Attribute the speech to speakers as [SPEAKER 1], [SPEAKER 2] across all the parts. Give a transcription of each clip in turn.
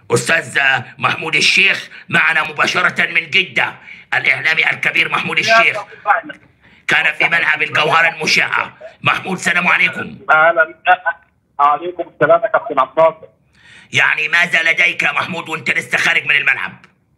[SPEAKER 1] استاذ محمود الشيخ معنا مباشره من جده الاعلامي الكبير محمود الشيخ كان في ملعب الجوهره المشعه محمود سلام عليكم
[SPEAKER 2] اهلا عليكم السلام يا كابتن عبد الناصر
[SPEAKER 1] يعني ماذا لديك يا محمود وانت لسه خارج من الملعب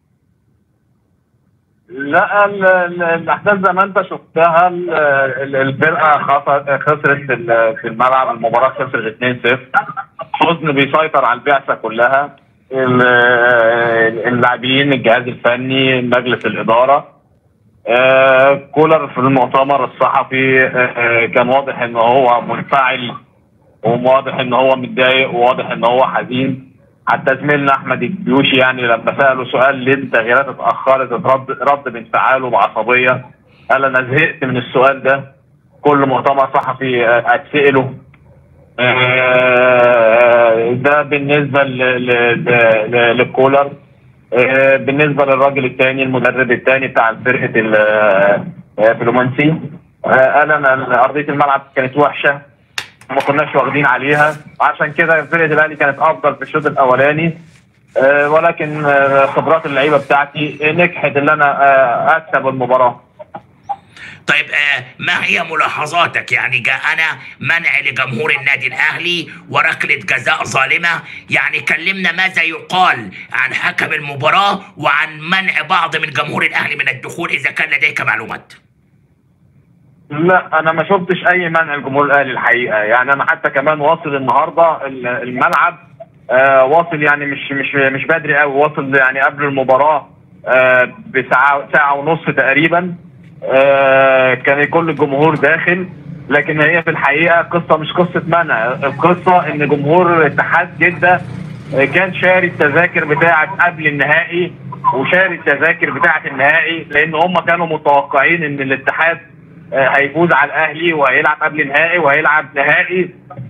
[SPEAKER 2] لا ال- ال- الاحداث زي ما انت شفتها ال- ال- الفرقه خسر- خسرت في ال- في الملعب المباراه خسرت 2-0 حزن بيسيطر على البعثه كلها ال- اللاعبين الجهاز الفني مجلس الاداره آه، كولر في المؤتمر الصحفي آه، كان واضح ان هو منفعل وواضح ان هو متضايق وواضح ان هو حزين حتى زميلنا احمد الجيوشي يعني لما ساله سؤال ليه التغييرات اتاخرت رد رد بانفعاله بعصبيه قال انا زهقت من السؤال ده كل مؤتمر صحفي آه، اتساله آه، ده بالنسبه ل- ل- ل- للكولر آه، بالنسبه للراجل الثاني المدرب الثاني بتاع فرقه ال- آه، فلومنسي آه، قال انا ارضيه الملعب كانت وحشه ما كناش واخدين عليها عشان كده فرقه الاهلي كانت افضل في الشوط الاولاني آه، ولكن آه، خبرات اللعيبه بتاعتي نجحت ان انا آه، اكسب المباراه
[SPEAKER 1] طيب آه ما هي ملاحظاتك يعني جاءنا منع لجمهور النادي الاهلي وركله جزاء ظالمه يعني كلمنا ماذا يقال عن حكم المباراه وعن منع بعض من جمهور الاهلي من الدخول اذا كان لديك معلومات
[SPEAKER 2] لا انا ما شفتش اي منع الجمهور الاهلي الحقيقه يعني انا حتى كمان واصل النهارده ال- الملعب آه واصل يعني مش مش مش بدري قوي واصل يعني قبل المباراه آه بساعه ساعه ونص تقريبا آه كان كل الجمهور داخل لكن هي في الحقيقه قصه مش قصه منع القصه ان جمهور اتحاد جده آه، كان شاري التذاكر بتاعه قبل النهائي وشاري التذاكر بتاعه النهائي لان هم كانوا متوقعين ان الاتحاد آه، هيفوز على الاهلي وهيلعب قبل النهائي وهيلعب نهائي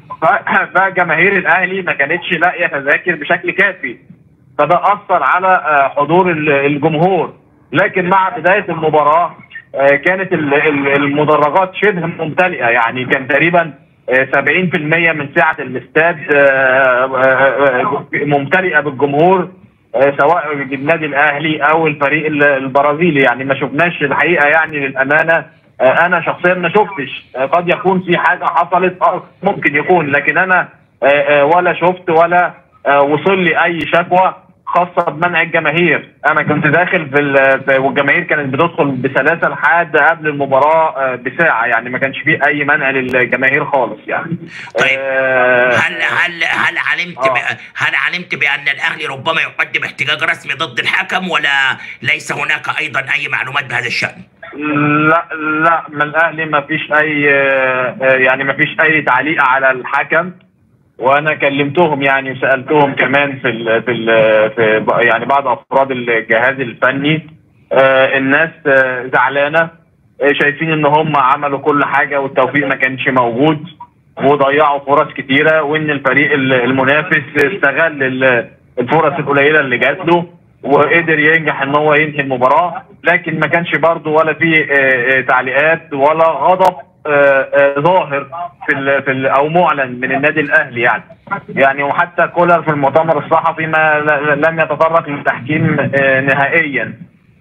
[SPEAKER 2] ف- فجماهير الاهلي ما كانتش لاقيه تذاكر بشكل كافي فده اثر على آه، حضور ال- الجمهور لكن مع بدايه المباراه آه، كانت ال- ال- المدرجات شبه ممتلئه يعني كان تقريبا آه، 70% من سعه الاستاد آه، آه، آه، ممتلئه بالجمهور آه، سواء النادي الاهلي او الفريق ال- البرازيلي يعني ما شفناش الحقيقه يعني للامانه آه، انا شخصيا ما شفتش آه، قد يكون في حاجه حصلت آه، ممكن يكون لكن انا آه، آه، ولا شفت ولا آه، وصل لي اي شكوى خاصه بمنع الجماهير انا كنت داخل في, ال- في والجماهير كانت بتدخل بسلاسه لحد قبل المباراه آه، بساعه يعني ما كانش فيه اي منع للجماهير خالص يعني
[SPEAKER 1] طيب
[SPEAKER 2] آه،
[SPEAKER 1] هل هل هل علمت
[SPEAKER 2] آه.
[SPEAKER 1] ب- هل علمت بان الاهلي ربما يقدم احتجاج رسمي ضد الحكم ولا ليس هناك ايضا اي معلومات بهذا الشان؟
[SPEAKER 2] لا لا من الاهلي ما فيش اي آه، آه، يعني ما فيش اي تعليق على الحكم وانا كلمتهم يعني وسالتهم كمان في ال في ال في ب- يعني بعض افراد الجهاز الفني آه، الناس آه، زعلانه آه، شايفين ان هم عملوا كل حاجه والتوفيق ما كانش موجود وضيعوا فرص كتيره وان الفريق ال- المنافس استغل ال- الفرص القليله اللي جات له وقدر ينجح ان هو ينهي المباراه لكن ما كانش برضه ولا في آه، آه، تعليقات ولا غضب آه، آه، ظاهر في ال في ال او معلن من النادي الاهلي يعني يعني وحتى كولر في المؤتمر الصحفي ما ل- لم يتطرق للتحكيم آه، نهائيا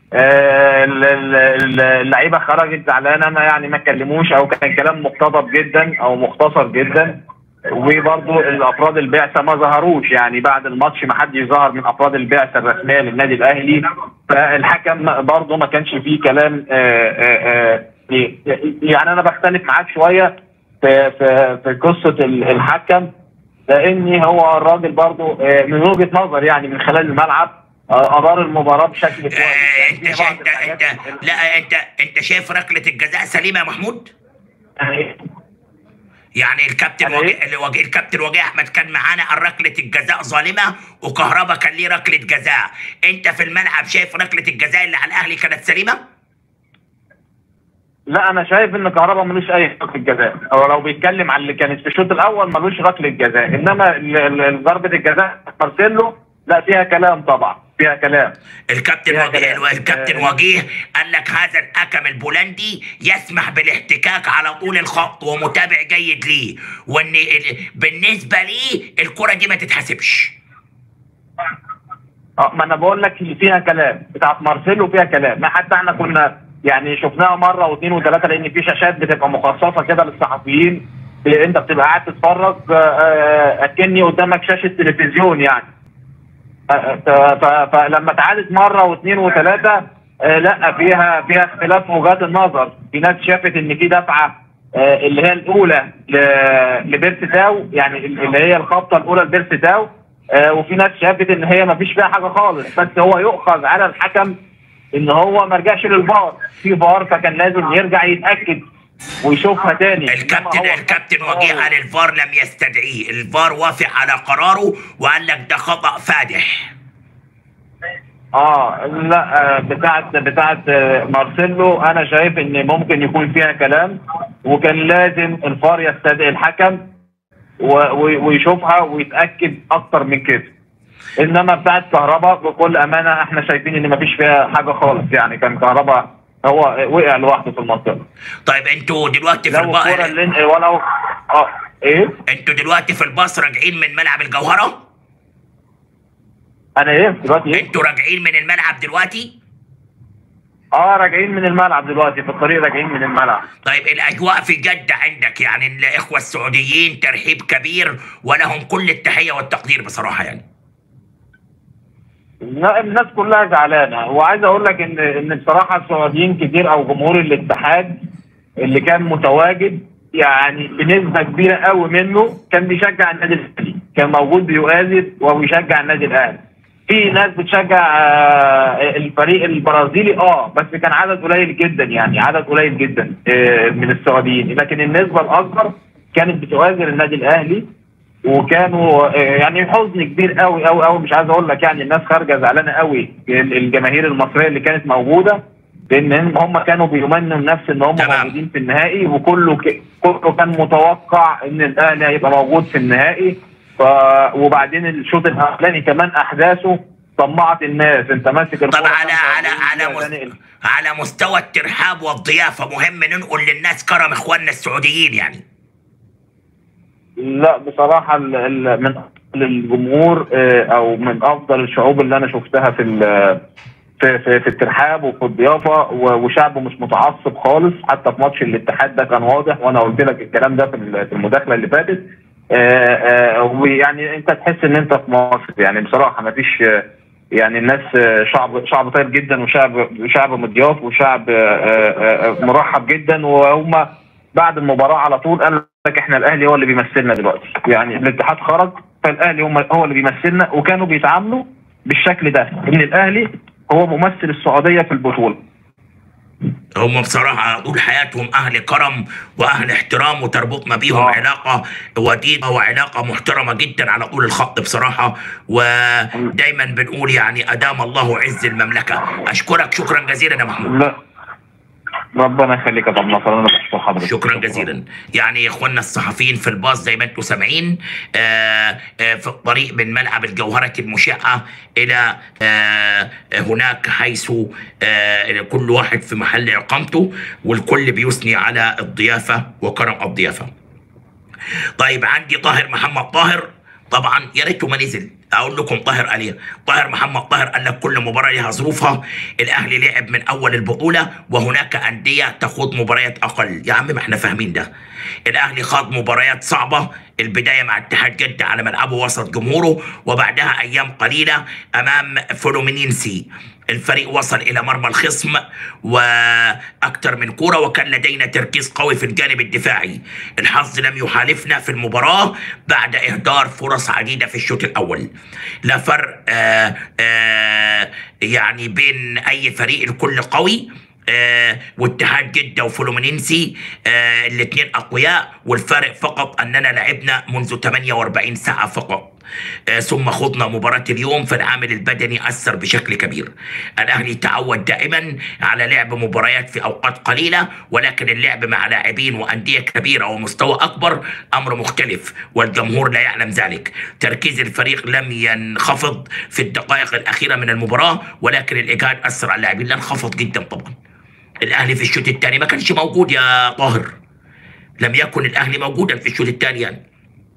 [SPEAKER 2] آه، ال- ال- ال- اللعيبه خرجت زعلانه ما يعني ما اتكلموش او كان كلام مقتضب جدا او مختصر جدا وبرضه الافراد البعثه ما ظهروش يعني بعد الماتش ما حد ظهر من افراد البعثه الرسميه للنادي الاهلي فالحكم برضه ما كانش فيه كلام آه، آه، آه، يعني انا بختلف معاك شويه في في في قصه ال- الحكم لان هو الراجل برضه آه، من وجهه نظر يعني من خلال الملعب آه، ادار المباراه بشكل كويس
[SPEAKER 1] آه،
[SPEAKER 2] يعني
[SPEAKER 1] انت
[SPEAKER 2] في
[SPEAKER 1] شا-
[SPEAKER 2] بعض
[SPEAKER 1] انت
[SPEAKER 2] الحاجات
[SPEAKER 1] انت لا انت انت شايف ركله الجزاء سليمه يا محمود؟
[SPEAKER 2] يعني
[SPEAKER 1] يعني الكابتن
[SPEAKER 2] أنا
[SPEAKER 1] وجيه
[SPEAKER 2] إيه؟
[SPEAKER 1] اللي وجيه الكابتن وجيه احمد كان معانا عن ركله الجزاء ظالمه وكهربا كان ليه ركله جزاء انت في الملعب شايف ركله الجزاء اللي على الاهلي كانت سليمه
[SPEAKER 2] لا انا شايف ان كهربا ملوش اي ركله جزاء او لو بيتكلم على اللي كانت في الشوط الاول ملوش ركله جزاء انما ال- ال- ضربه الجزاء مارسيلو لا فيها كلام طبعا فيها كلام
[SPEAKER 1] الكابتن
[SPEAKER 2] فيها
[SPEAKER 1] وجيه
[SPEAKER 2] كلام.
[SPEAKER 1] الكابتن
[SPEAKER 2] آه.
[SPEAKER 1] وجيه قال لك هذا الحكم البولندي يسمح بالاحتكاك على طول الخط ومتابع جيد ليه وان ال- بالنسبه ليه الكره دي ما تتحسبش
[SPEAKER 2] اه ما انا بقول لك اللي فيها كلام بتاعت مارسيلو فيها كلام ما حتى احنا كنا يعني شفناها مره واثنين وثلاثه لان في شاشات بتبقى مخصصه كده للصحفيين ب- انت بتبقى قاعد تتفرج آه، آه، اكني قدامك شاشه تلفزيون يعني آه، ف- ف- فلما اتعادت مره واثنين وثلاثه آه، لا فيها فيها اختلاف وجهات النظر في ناس شافت ان في دفعه آه، اللي هي الاولى ل- لبيرس تاو يعني اللي هي الخبطه الاولى لبيرس تاو آه، وفي ناس شافت ان هي ما فيش فيها حاجه خالص بس هو يؤخذ على الحكم ان هو ما رجعش للفار في فار فكان لازم يرجع يتاكد ويشوفها تاني
[SPEAKER 1] الكابتن
[SPEAKER 2] إنما هو
[SPEAKER 1] الكابتن
[SPEAKER 2] خد
[SPEAKER 1] وجيه
[SPEAKER 2] قراره.
[SPEAKER 1] قال الفار لم يستدعيه الفار وافق على قراره وقال لك ده خطأ فادح
[SPEAKER 2] اه لا آه، بتاعت بتاعت آه، مارسيلو انا شايف ان ممكن يكون فيها كلام وكان لازم الفار يستدعي الحكم و- و- ويشوفها ويتاكد اكتر من كده انما بتاعت كهرباء بكل امانه احنا شايفين ان مفيش فيها حاجه خالص يعني كان كهرباء هو وقع لوحده في المنطقه
[SPEAKER 1] طيب انتوا دلوقتي في
[SPEAKER 2] لو الكوره
[SPEAKER 1] الباص
[SPEAKER 2] اللي ولو اه ايه
[SPEAKER 1] انتوا دلوقتي في الباص راجعين من ملعب الجوهرة
[SPEAKER 2] انا ايه دلوقتي ايه
[SPEAKER 1] انتوا راجعين من الملعب دلوقتي
[SPEAKER 2] اه راجعين من الملعب دلوقتي في الطريق راجعين من الملعب
[SPEAKER 1] طيب الاجواء في جدة عندك يعني الاخوة السعوديين ترحيب كبير ولهم كل التحية والتقدير بصراحة يعني
[SPEAKER 2] لا الناس كلها زعلانه وعايز اقول لك ان ان بصراحه السعوديين كتير او جمهور الاتحاد اللي كان متواجد يعني بنسبه كبيره قوي منه كان بيشجع النادي الاهلي كان موجود بيؤازر وبيشجع النادي الاهلي في ناس بتشجع آه، الفريق البرازيلي اه بس كان عدد قليل جدا يعني عدد قليل جدا آه، من السعوديين لكن النسبه الاكبر كانت بتؤازر النادي الاهلي وكانوا آه، يعني حزن كبير قوي قوي قوي مش عايز اقول لك يعني الناس خارجه زعلانه قوي ال- الجماهير المصريه اللي كانت موجوده لان هم كانوا بيمنوا النفس ان هم
[SPEAKER 1] تمام.
[SPEAKER 2] موجودين في النهائي وكله ك... كله كان متوقع ان الاهلي هيبقى موجود في النهائي ف... وبعدين الشوط الاولاني كمان احداثه طمعت الناس انت ماسك
[SPEAKER 1] طب
[SPEAKER 2] الكرة
[SPEAKER 1] على على
[SPEAKER 2] 45
[SPEAKER 1] على
[SPEAKER 2] دقيقة
[SPEAKER 1] مس...
[SPEAKER 2] تاني-
[SPEAKER 1] على مستوى الترحاب والضيافة مهم ننقل للناس كرم اخواننا السعوديين يعني
[SPEAKER 2] لا بصراحة ال- ال- من أفضل الجمهور آه، أو من أفضل الشعوب اللي أنا شفتها في ال- في في, في الترحاب وفي الضيافة و- وشعبه مش متعصب خالص حتى في ماتش الاتحاد ده كان واضح وأنا قلت لك الكلام ده في ال- في المداخلة اللي فاتت آه، آه، ويعني أنت تحس إن أنت في مصر يعني بصراحة ما فيش آه، يعني الناس آه، شعب شعب طيب جدا وشعب شعب مضياف وشعب آه، آه، آه، مرحب جدا وهم بعد المباراة على طول قال لك احنا الاهلي هو اللي بيمثلنا دلوقتي يعني الاتحاد خرج فالاهلي هم هو اللي بيمثلنا وكانوا بيتعاملوا بالشكل ده ان الاهلي هو ممثل السعوديه في البطوله
[SPEAKER 1] هم بصراحة طول حياتهم أهل كرم وأهل احترام وتربطنا بيهم
[SPEAKER 2] آه.
[SPEAKER 1] علاقة وديدة وعلاقة محترمة جدا على طول الخط بصراحة ودايما بنقول يعني أدام الله عز المملكة أشكرك شكرا جزيلا يا محمود
[SPEAKER 2] لا ربنا يخليك يا طب نصر انا بشكر حضرتك
[SPEAKER 1] شكرا جزيلا يعني اخواننا الصحفيين في الباص زي ما انتم سامعين آه، آه، في الطريق من ملعب الجوهرة المشعة الى آه، هناك حيث آه، كل واحد في محل اقامته والكل بيثني على الضيافة وكرم الضيافة طيب عندي طاهر محمد طاهر طبعا يا ريته ما نزل اقول لكم طاهر عليه طاهر محمد طاهر قال لك كل مباراه لها ظروفها الاهلي لعب من اول البطوله وهناك انديه تخوض مباريات اقل يا عم ما احنا فاهمين ده الاهلي خاض مباريات صعبه البدايه مع اتحاد جده على ملعبه وسط جمهوره وبعدها ايام قليله امام فلومينينسي الفريق وصل الى مرمى الخصم واكثر من كوره وكان لدينا تركيز قوي في الجانب الدفاعي الحظ لم يحالفنا في المباراه بعد اهدار فرص عديده في الشوط الاول لا فرق آه آه يعني بين اي فريق الكل قوي آه واتحاد جدة وفلومينينسي آه الاثنين أقوياء والفارق فقط أننا لعبنا منذ 48 ساعة فقط آه ثم خضنا مباراة اليوم فالعامل البدني أثر بشكل كبير الأهلي تعود دائما على لعب مباريات في أوقات قليلة ولكن اللعب مع لاعبين وأندية كبيرة ومستوى أكبر أمر مختلف والجمهور لا يعلم ذلك تركيز الفريق لم ينخفض في الدقائق الأخيرة من المباراة ولكن الإجهاد أثر على اللاعبين لا انخفض جدا طبعا الاهلي في الشوط الثاني ما كانش موجود يا طاهر لم يكن الاهلي موجودا في الشوط الثاني يعني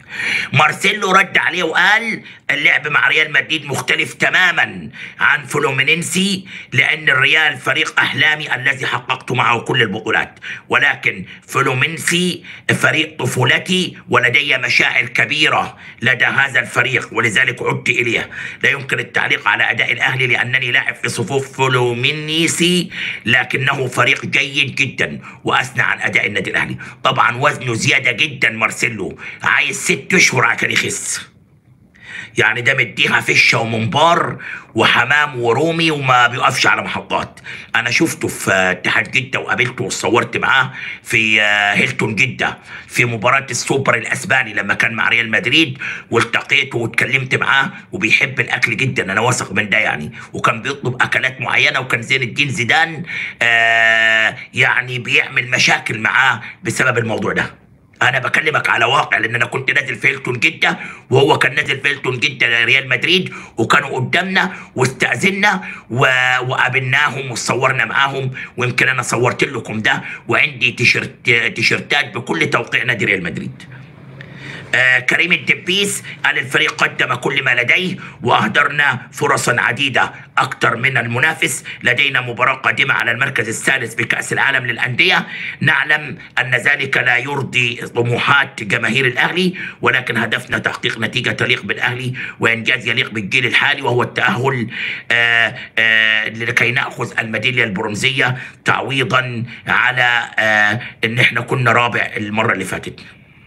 [SPEAKER 1] مارسيلو رد عليه وقال اللعب مع ريال مدريد مختلف تماما عن فلومينينسي لان الريال فريق احلامي الذي حققت معه كل البطولات ولكن فلومينسي فريق طفولتي ولدي مشاعر كبيره لدى هذا الفريق ولذلك عدت اليه لا يمكن التعليق على اداء الاهلي لانني لاعب في صفوف فلومينيسي لكنه فريق جيد جدا واثنى عن اداء النادي الاهلي طبعا وزنه زياده جدا مارسيلو عايز ست اشهر عشان يخس يعني ده مديها فشه ومنبار وحمام ورومي وما بيقفش على محطات انا شفته في اتحاد جده وقابلته وصورت معاه في آه، هيلتون جده في مباراه السوبر الاسباني لما كان مع ريال مدريد والتقيته واتكلمت معاه وبيحب الاكل جدا انا واثق من ده يعني وكان بيطلب اكلات معينه وكان زين الدين زيدان آه يعني بيعمل مشاكل معاه بسبب الموضوع ده انا بكلمك على واقع لان انا كنت نازل في هيلتون جده وهو كان نازل في هيلتون جده ريال مدريد وكانوا قدامنا واستاذنا و... وقابلناهم وصورنا معاهم ويمكن انا صورت لكم ده وعندي تيشرت تيشرتات بكل توقيع نادي ريال مدريد آه كريم الدبيس قال الفريق قدم كل ما لديه واهدرنا فرصا عديده اكثر من المنافس لدينا مباراه قادمه على المركز الثالث بكاس العالم للانديه نعلم ان ذلك لا يرضي طموحات جماهير الاهلي ولكن هدفنا تحقيق نتيجه تليق بالاهلي وانجاز يليق بالجيل الحالي وهو التاهل آه آه لكي ناخذ الميداليه البرونزيه تعويضا على آه ان احنا كنا رابع المره اللي فاتت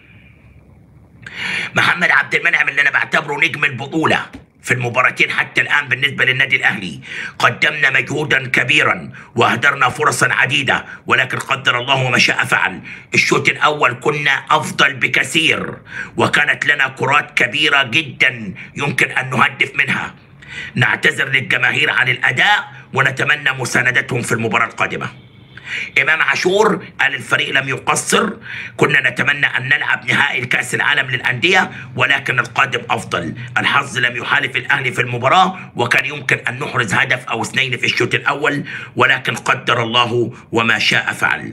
[SPEAKER 1] محمد عبد المنعم اللي انا بعتبره نجم البطوله في المباراتين حتى الان بالنسبه للنادي الاهلي قدمنا مجهودا كبيرا واهدرنا فرصا عديده ولكن قدر الله وما شاء فعل الشوط الاول كنا افضل بكثير وكانت لنا كرات كبيره جدا يمكن ان نهدف منها نعتذر للجماهير عن الاداء ونتمنى مساندتهم في المباراه القادمه امام عاشور قال الفريق لم يقصر كنا نتمنى ان نلعب نهائي الكاس العالم للانديه ولكن القادم افضل الحظ لم يحالف الاهلي في المباراه وكان يمكن ان نحرز هدف او اثنين في الشوط الاول ولكن قدر الله وما شاء فعل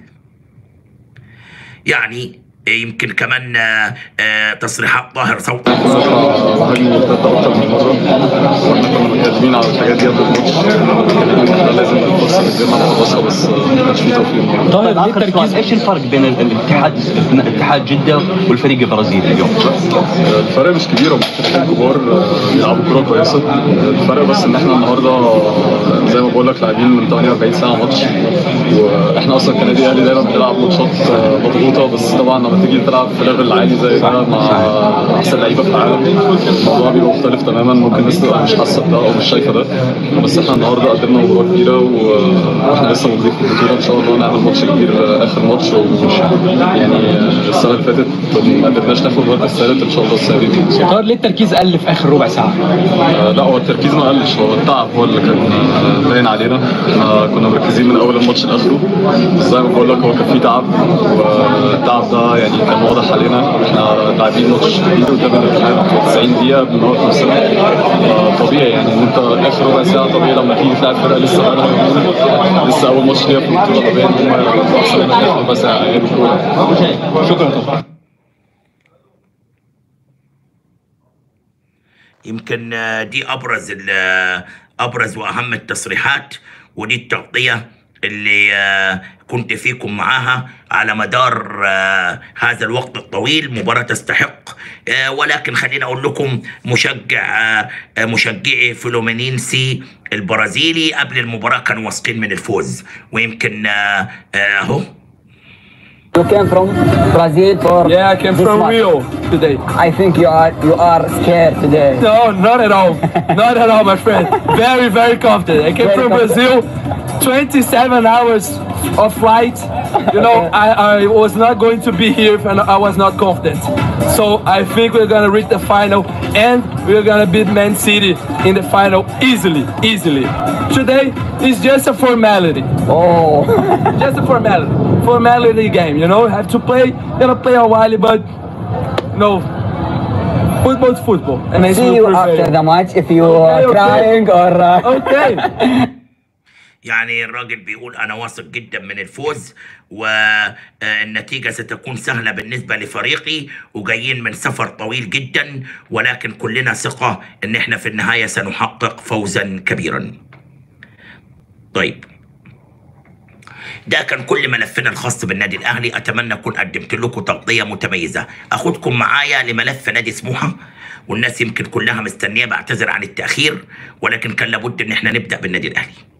[SPEAKER 1] يعني يمكن كمان آه، آه، تصريحات طاهر صوت
[SPEAKER 3] بصراحة هجمة مرتدة أكتر من مرة وإحنا كنا متكلمين على الحاجات دي قبل الماتش اتكلمنا إن إحنا لازم الفرصة نجيبها نخلصها بس ما كانش في توفيق النهاردة.
[SPEAKER 4] طيب ليه
[SPEAKER 5] آخر سؤال
[SPEAKER 4] التركيز
[SPEAKER 5] ايش الفرق بين ال- الاتحاد اتحاد جده والفريق البرازيلي اليوم؟
[SPEAKER 3] الفرق مش كبير هم فريقين كبار آه، بيلعبوا كورة كويسة الفرق بس إن إحنا النهاردة آه، زي ما بقول لك لاعبين من 48 ساعة ماتش وإحنا أصلا كنادي أهلي دايما بنلعب ماتشات آه، مضغوطة بس طبعا لما تيجي تلعب في ليفل عالي زي ده مع أحسن لعيبة في العالم الموضوع بيبقى مختلف تماما ممكن الناس تبقى مش حاسة بده أو مش شايفة ده بس إحنا النهاردة قدمنا مباراة كبيرة و- وإحنا لسه موجودين في البطولة إن شاء الله نعمل ماتش كبير آه، آخر ماتش ومش يعني آه، السنة اللي فاتت ما قدرناش ناخد المركز الثالث إن شاء الله السنة دي نوصل.
[SPEAKER 4] طيب ليه التركيز قل في اخر ربع ساعه؟
[SPEAKER 3] آه، لا هو التركيز ما قلش هو التعب هو اللي كان آه، باين علينا احنا كنا مركزين من اول الماتش لاخره بس زي ما بقول لك هو كان في تعب والتعب ده يعني كان واضح علينا احنا لاعبين ماتش كبير قدام الاتحاد 90 دقيقه بنموت نفسنا آه، طبيعي يعني ان انت اخر ربع ساعه طبيعي لما تيجي تلعب فرقه لسه بقالها لسه اول ماتش ليها في البطوله طبيعي ان هم يبقوا احسن منك اخر ربع ساعه هي دي الكوره
[SPEAKER 4] شكرا طبعا
[SPEAKER 1] يمكن آه، دي ابرز ال- آه، ابرز واهم التصريحات ودي التغطيه اللي آه، كنت فيكم معاها على مدار آه، هذا الوقت الطويل مباراة تستحق آه، ولكن خليني اقول لكم مشجع آه، آه، مشجعي فلومينينسي البرازيلي قبل المباراة كانوا واثقين من الفوز ويمكن آه، آه، اهو
[SPEAKER 6] You came from Brazil for
[SPEAKER 7] Yeah, I came
[SPEAKER 6] this
[SPEAKER 7] from
[SPEAKER 6] match.
[SPEAKER 7] Rio today.
[SPEAKER 6] I think you are you are scared today.
[SPEAKER 7] No, not at all. not at all, my friend. Very, very confident. I came
[SPEAKER 6] Very
[SPEAKER 7] from
[SPEAKER 6] confident.
[SPEAKER 7] Brazil, 27 hours of flight. You know, I, I was not going to be here if I was not confident. So I think we're going to reach the final and we're going to beat Man City in the final easily, easily. Today is just a formality.
[SPEAKER 6] Oh,
[SPEAKER 7] Just a formality. Formality game, you know, have to play, gonna play a while, but no. Football's football. And I
[SPEAKER 6] see
[SPEAKER 7] will
[SPEAKER 6] you
[SPEAKER 7] prevail.
[SPEAKER 6] after the match if you are
[SPEAKER 7] Okay, okay.
[SPEAKER 6] crying or. Uh,
[SPEAKER 7] Okay.
[SPEAKER 1] يعني الراجل بيقول انا واثق جدا من الفوز والنتيجه ستكون سهله بالنسبه لفريقي وجايين من سفر طويل جدا ولكن كلنا ثقه ان احنا في النهايه سنحقق فوزا كبيرا. طيب ده كان كل ملفنا الخاص بالنادي الاهلي اتمنى اكون قدمت لكم تغطيه متميزه اخدكم معايا لملف نادي سموحه والناس يمكن كلها مستنيه بعتذر عن التاخير ولكن كان لابد ان احنا نبدا بالنادي الاهلي